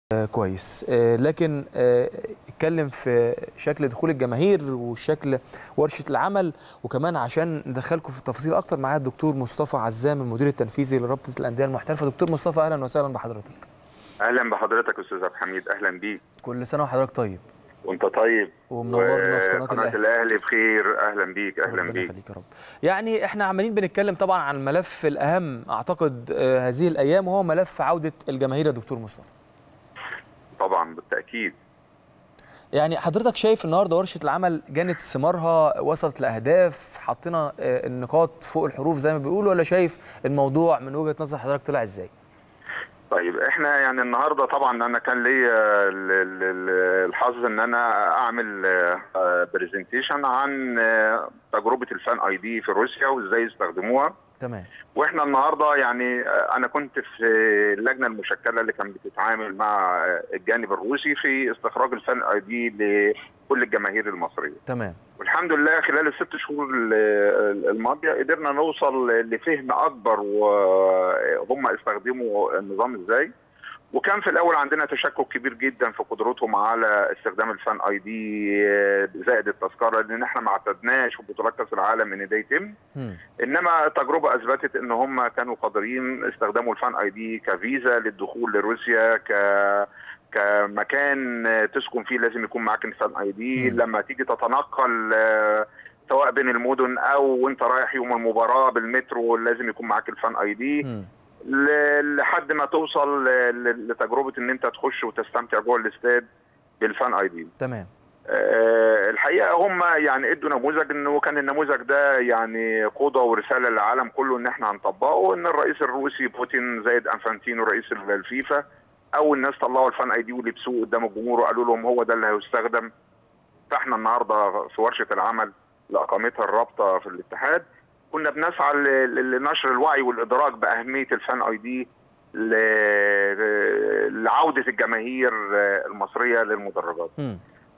آه كويس آه لكن آه اتكلم في شكل دخول الجماهير وشكل ورشه العمل وكمان عشان ندخلكم في التفاصيل اكتر معايا الدكتور مصطفى عزام المدير التنفيذي لرابطه الانديه المحترفه دكتور مصطفى اهلا وسهلا بحضرتك اهلا بحضرتك استاذ عبد الحميد اهلا بيك كل سنه وحضرتك طيب وانت طيب ومنورنا في قناه قناه الاهلي الاهلي بخير اهلا بيك اهلا ربنا بيك يخليك يا رب يعني احنا عمالين بنتكلم طبعا عن الملف الاهم اعتقد آه، هذه الايام وهو ملف عوده الجماهير يا دكتور مصطفى طبعا بالتاكيد يعني حضرتك شايف النهارده ورشه العمل جنت ثمارها وصلت لاهداف حطينا آه، النقاط فوق الحروف زي ما بيقولوا ولا شايف الموضوع من وجهه نظر حضرتك طلع ازاي؟ طيب احنا يعني النهارده طبعا انا كان ليا ال- ال- ال- الحظ ان انا اعمل برزنتيشن عن آه، تجربه الفان اي دي في روسيا وازاي يستخدموها تمام واحنا النهارده يعني آه، انا كنت في اللجنه المشكله اللي كانت بتتعامل مع آه، الجانب الروسي في استخراج الفان اي دي لكل الجماهير المصريه تمام والحمد لله خلال الست شهور ال- الماضيه قدرنا نوصل لفهم اكبر وهم استخدموا النظام ازاي وكان في الاول عندنا تشكك كبير جدا في قدرتهم على استخدام الفان اي دي زائد التذكره لان احنا ما اعتدناش في بطولات كاس العالم ان ده يتم مم. انما التجربه اثبتت ان هم كانوا قادرين استخدموا الفان اي دي كفيزا للدخول لروسيا ك كمكان تسكن فيه لازم يكون معاك الفان اي دي مم. لما تيجي تتنقل آه، سواء بين المدن او وانت رايح يوم المباراه بالمترو لازم يكون معاك الفان اي دي مم. ل- لحد ما توصل ل- ل- لتجربه ان انت تخش وتستمتع جوه الاستاد بالفان اي دي تمام آه، الحقيقه هم يعني ادوا نموذج انه كان النموذج ده يعني قوه ورساله للعالم كله ان احنا هنطبقه ان الرئيس الروسي بوتين زائد انفانتينو رئيس الفيفا اول ناس طلعوا الفان اي دي ولبسوه قدام الجمهور وقالوا لهم هو ده اللي هيستخدم فاحنا النهارده في ورشه العمل اللي اقامتها الرابطه في الاتحاد كنا بنسعى ل- ل- لنشر الوعي والادراك باهميه الفان اي دي ل- لعوده الجماهير المصريه للمدرجات مم.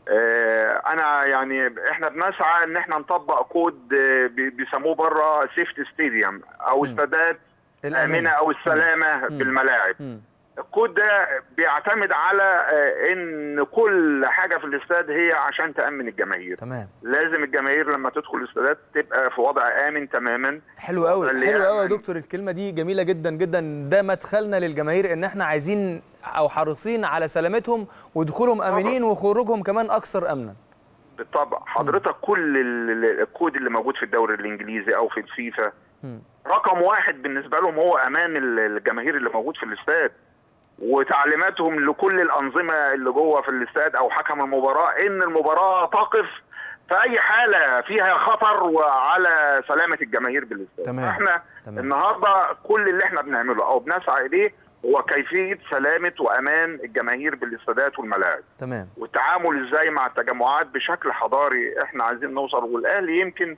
آه، انا يعني احنا بنسعى ان احنا نطبق كود آه، بي- بيسموه بره سيفت ستاديوم او مم. استادات امنه الامانه او السلامه مم. بالملاعب مم. الكود ده بيعتمد على آه، ان كل حاجه في الاستاد هي عشان تامن الجماهير تمام لازم الجماهير لما تدخل الاستادات تبقى في وضع امن تماما حلو قوي اللي حلو قوي يا يعني- دكتور الكلمه دي جميله جدا جدا ده مدخلنا للجماهير ان احنا عايزين او حريصين على سلامتهم ودخولهم امنين وخروجهم كمان اكثر امنا بالطبع حضرتك كل ال- ال- الكود اللي موجود في الدوري الانجليزي او في الفيفا مم. رقم واحد بالنسبه لهم هو امان ال- الجماهير اللي موجود في الاستاد وتعليماتهم لكل الانظمه اللي جوه في الاستاد او حكم المباراه ان المباراه تقف في اي حاله فيها خطر وعلى سلامه الجماهير بالاستاد تمام. احنا تمام. النهارده كل اللي احنا بنعمله او بنسعى اليه هو كيفيه سلامه وامان الجماهير بالاستادات والملاعب تمام والتعامل ازاي مع التجمعات بشكل حضاري احنا عايزين نوصل والاهلي يمكن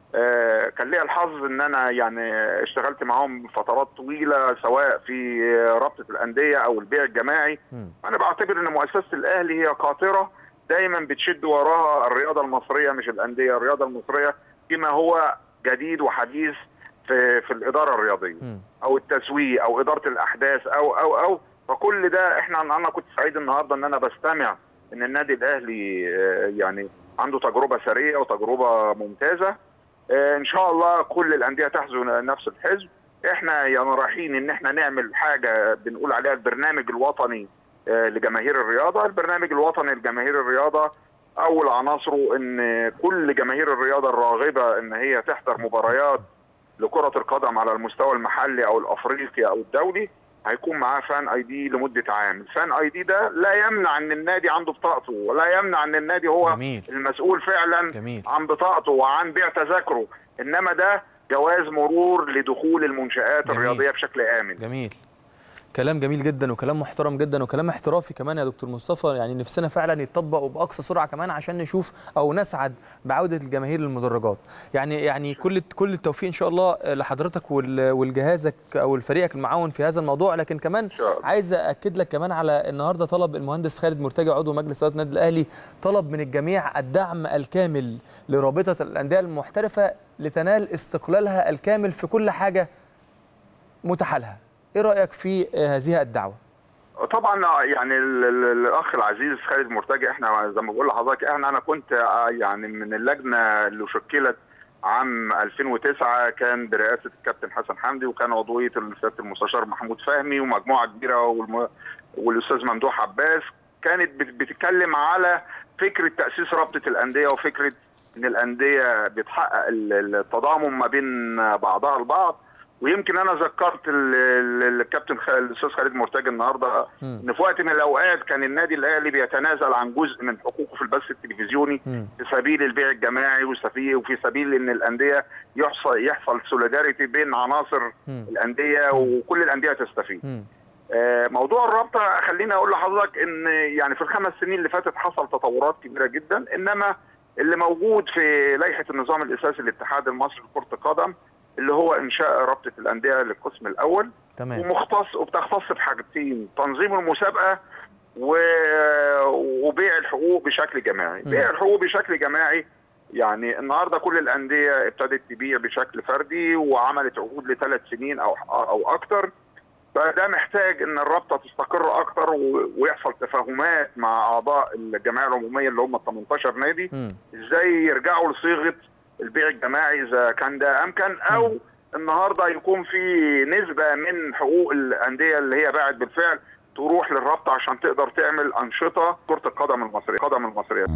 آه، كان ليا الحظ ان انا يعني اشتغلت معاهم فترات طويله سواء في رابطه الانديه او البيع الجماعي مم. انا بعتبر ان مؤسسه الاهلي هي قاطره دايما بتشد وراها الرياضه المصريه مش الانديه الرياضه المصريه فيما هو جديد وحديث في في الاداره الرياضيه مم. او التسويق او اداره الاحداث او او او فكل ده احنا انا كنت سعيد النهارده ان انا بستمع ان النادي الاهلي آه، يعني عنده تجربه سريه وتجربه ممتازه آه، ان شاء الله كل الانديه تحذو نفس الحزب احنا يعني رايحين ان احنا نعمل حاجه بنقول عليها البرنامج الوطني آه، لجماهير الرياضه البرنامج الوطني لجماهير الرياضه اول عناصره ان كل جماهير الرياضه الراغبه ان هي تحضر مباريات لكرة القدم على المستوى المحلي او الافريقي او الدولي هيكون معاه فان اي دي لمده عام، الفان اي دي ده لا يمنع ان النادي عنده بطاقته ولا يمنع ان النادي هو جميل. المسؤول فعلا جميل. عن بطاقته وعن بيع تذاكره، انما ده جواز مرور لدخول المنشآت جميل. الرياضيه بشكل امن. جميل كلام جميل جدا وكلام محترم جدا وكلام احترافي كمان يا دكتور مصطفى يعني نفسنا فعلا يتطبق وباقصى سرعه كمان عشان نشوف او نسعد بعوده الجماهير للمدرجات يعني يعني كل كل التوفيق ان شاء الله لحضرتك وال- ولجهازك او فريقك المعاون في هذا الموضوع لكن كمان شاء الله. عايز اكد لك كمان على النهارده طلب المهندس خالد مرتجع عضو مجلس اداره النادي الاهلي طلب من الجميع الدعم الكامل لرابطه الانديه المحترفه لتنال استقلالها الكامل في كل حاجه متاحه لها ايه رايك في آه، هذه الدعوه طبعا يعني ال- ال- الاخ العزيز خالد مرتجى احنا زي ما بقول لحضرتك احنا انا كنت آه، يعني من اللجنه اللي شكلت عام 2009 كان برئاسه الكابتن حسن حمدي وكان عضويه سياده المستشار محمود فهمي ومجموعه كبيره والم... والاستاذ ممدوح عباس كانت بت- بتتكلم على فكره تاسيس رابطه الانديه وفكره ان الانديه بتحقق ال- التضامن ما بين بعضها البعض ويمكن انا ذكرت ال- ال- الكابتن خ- الاستاذ خالد مرتجى النهارده مم. ان في وقت من الاوقات كان النادي الاهلي بيتنازل عن جزء من حقوقه في البث التلفزيوني مم. في سبيل البيع الجماعي وسبيل وفي سبيل ان الانديه يحصل يحصل سوليداريتي بين عناصر مم. الانديه وكل الانديه تستفيد. مم. آه، موضوع الرابطه خليني اقول لحضرتك ان يعني في الخمس سنين اللي فاتت حصل تطورات كبيره جدا انما اللي موجود في لائحه النظام الاساسي للاتحاد المصري لكره القدم اللي هو انشاء رابطه الانديه للقسم الاول تمام ومختص وبتختص بحاجتين تنظيم المسابقه و... وبيع الحقوق بشكل جماعي م. بيع الحقوق بشكل جماعي يعني النهارده كل الانديه ابتدت تبيع بشكل فردي وعملت عقود لثلاث سنين او او اكتر فده محتاج ان الرابطه تستقر اكتر و... ويحصل تفاهمات مع اعضاء الجمعيه العموميه اللي هم ال 18 نادي مم. ازاي يرجعوا لصيغه البيع الجماعي اذا كان ده امكن او النهارده يكون في نسبه من حقوق الانديه اللي هي باعت بالفعل تروح للرابطه عشان تقدر تعمل انشطه كره القدم المصريه القدم المصريه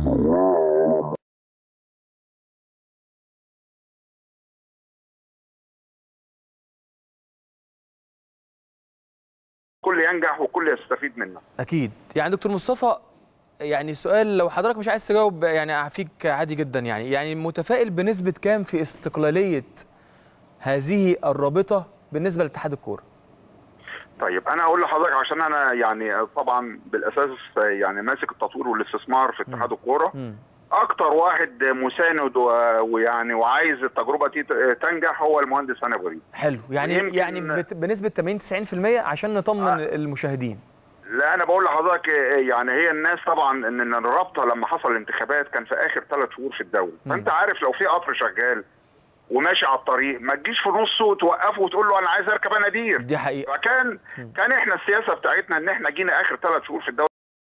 كل ينجح وكل يستفيد منه اكيد يعني دكتور مصطفى يعني سؤال لو حضرتك مش عايز تجاوب يعني اعفيك عادي جدا يعني يعني متفائل بنسبه كام في استقلاليه هذه الرابطه بالنسبه لاتحاد الكوره طيب انا اقول لحضرتك عشان انا يعني طبعا بالاساس يعني ماسك التطوير والاستثمار في اتحاد الكوره مم. اكتر واحد مساند و- ويعني وعايز التجربه دي ت- تنجح هو المهندس هاني غريب حلو يعني يمكن- يعني بت- بنسبه 80 90% عشان نطمن آه. المشاهدين لا انا بقول لحضرتك يعني هي الناس طبعا ان إن الرابطه لما حصل الانتخابات كان في اخر ثلاث شهور في الدوري مم. فانت عارف لو في قطر شغال وماشي على الطريق ما تجيش في نصه وتوقفه وتقول له انا عايز اركب انادير دي حقيقه فكان مم. كان احنا السياسه بتاعتنا ان احنا جينا اخر ثلاث شهور في الدوري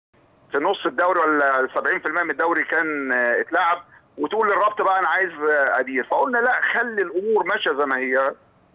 في نص الدوري ولا 70% من الدوري كان آه، اتلعب وتقول للرابطه بقى انا عايز آه، ادير فقلنا لا خلي الامور ماشيه زي ما هي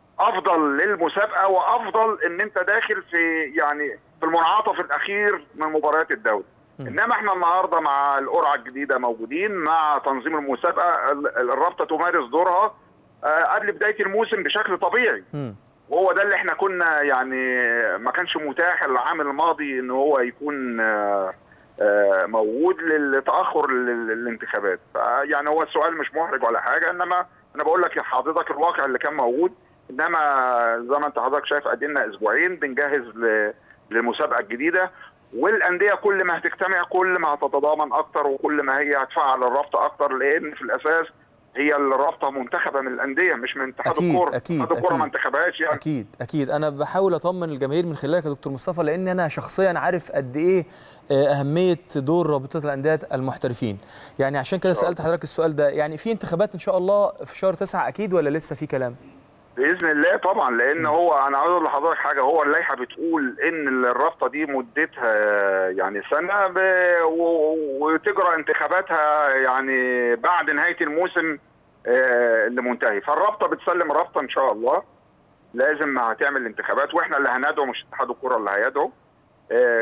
افضل للمسابقه وافضل ان انت داخل في يعني في المنعطف الاخير من مباريات الدوري مم. انما احنا النهارده مع القرعه الجديده موجودين مع تنظيم المسابقه ال- الرابطه تمارس دورها آه، قبل بدايه الموسم بشكل طبيعي مم. وهو ده اللي احنا كنا يعني ما كانش متاح العام الماضي ان هو يكون آه، آه، موجود للتاخر لل- للانتخابات يعني هو السؤال مش محرج ولا حاجه انما انا بقول لك حضرتك الواقع اللي كان موجود انما زي ما انت حضرتك شايف ادينا اسبوعين بنجهز ل- للمسابقه الجديده والانديه كل ما هتجتمع كل ما هتتضامن اكتر وكل ما هي هتفعل الرابطه اكتر لان في الاساس هي الرابطه منتخبه من الانديه مش من اتحاد أكيد، الكوره أكيد، اتحاد الكوره أكيد. ما انتخبهاش يعني اكيد اكيد انا بحاول اطمن الجماهير من خلالك يا دكتور مصطفى لان انا شخصيا عارف قد ايه آه، اهميه دور رابطه الانديه المحترفين يعني عشان كده سالت حضرتك السؤال ده يعني في انتخابات ان شاء الله في شهر تسعة اكيد ولا لسه في كلام باذن الله طبعا لان هو انا عاوز اقول لحضرتك حاجه هو اللائحه بتقول ان الرابطه دي مدتها يعني سنه ب... و... وتجرى انتخاباتها يعني بعد نهايه الموسم آه، اللي منتهي فالرابطه بتسلم الرابطه ان شاء الله لازم هتعمل انتخابات واحنا اللي هندعو مش اتحاد الكره اللي هيدعو آه،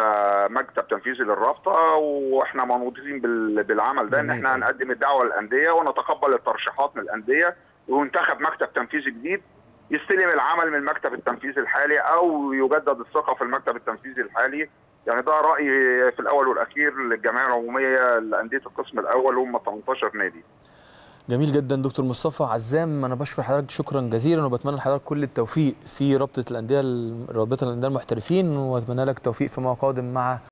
كمكتب تنفيذي للرابطه واحنا منوطين بال- بالعمل ده ان جميل. احنا هنقدم الدعوه للانديه ونتقبل الترشيحات من الانديه وينتخب مكتب تنفيذي جديد يستلم العمل من المكتب التنفيذي الحالي او يجدد الثقه في المكتب التنفيذي الحالي يعني ده رايي في الاول والاخير للجمعيه العموميه لانديه القسم الاول هم 18 نادي جميل جدا دكتور مصطفى عزام انا بشكر حضرتك شكرا جزيلا وبتمنى لحضرتك كل التوفيق في رابطه الانديه رابطه الانديه المحترفين واتمنى لك التوفيق فيما قادم مع